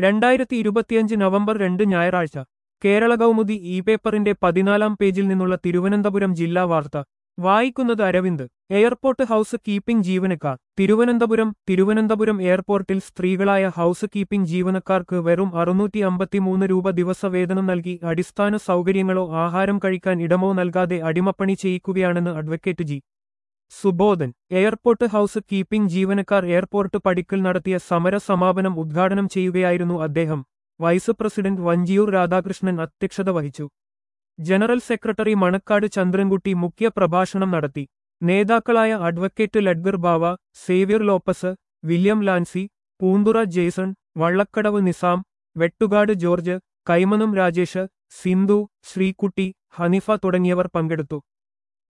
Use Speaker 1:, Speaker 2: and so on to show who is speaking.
Speaker 1: രണ്ടായിരത്തി ഇരുപത്തിയഞ്ച് നവംബർ രണ്ട് ഞായറാഴ്ച കേരള കൗമുദി ഇ പേപ്പറിന്റെ പതിനാലാം പേജിൽ നിന്നുള്ള തിരുവനന്തപുരം ജില്ലാ വാർത്ത വായിക്കുന്നത് അരവിന്ദ് എയർപോർട്ട് ഹൗസ് കീപ്പിംഗ് ജീവനക്കാർ തിരുവനന്തപുരം തിരുവനന്തപുരം എയർപോർട്ടിൽ സ്ത്രീകളായ ഹൗസ് കീപ്പിംഗ് ജീവനക്കാർക്ക് വെറും അറുന്നൂറ്റി അമ്പത്തിമൂന്ന് രൂപ ദിവസവേതനം നൽകി അടിസ്ഥാന സൗകര്യങ്ങളോ ആഹാരം കഴിക്കാൻ ഇടമോ നൽകാതെ അടിമപ്പണി ചെയ്യിക്കുകയാണെന്ന് advocate G Subodhan airport house keeping ജീവനക്കാർ എയർപോർട്ട് പടിക്കൽ നടത്തിയ സമര സമാപനം ഉദ്ഘാടനം ചെയ്യുകയായിരുന്നു അദ്ദേഹം വൈസ് പ്രസിഡന്റ് വഞ്ചിയൂർ രാധാകൃഷ്ണൻ അധ്യക്ഷത വഹിച്ചു ജനറൽ സെക്രട്ടറി മണക്കാട് ചന്ദ്രൻകുട്ടി മുഖ്യ പ്രഭാഷണം നടത്തി നേതാക്കളായ അഡ്വക്കേറ്റ് ലഡ്ഗർ ബാവ സേവ്യർ ലോപ്പസ് വില്യം ലാൻസി പൂന്തുറ ജെയ്സൺ വള്ളക്കടവ് നിസാം വെട്ടുകാട് ജോർജ് കൈമനം രാജേഷ് സിന്ധു ശ്രീകുട്ടി ഹനിഫ തുടങ്ങിയവർ പങ്കെടുത്തു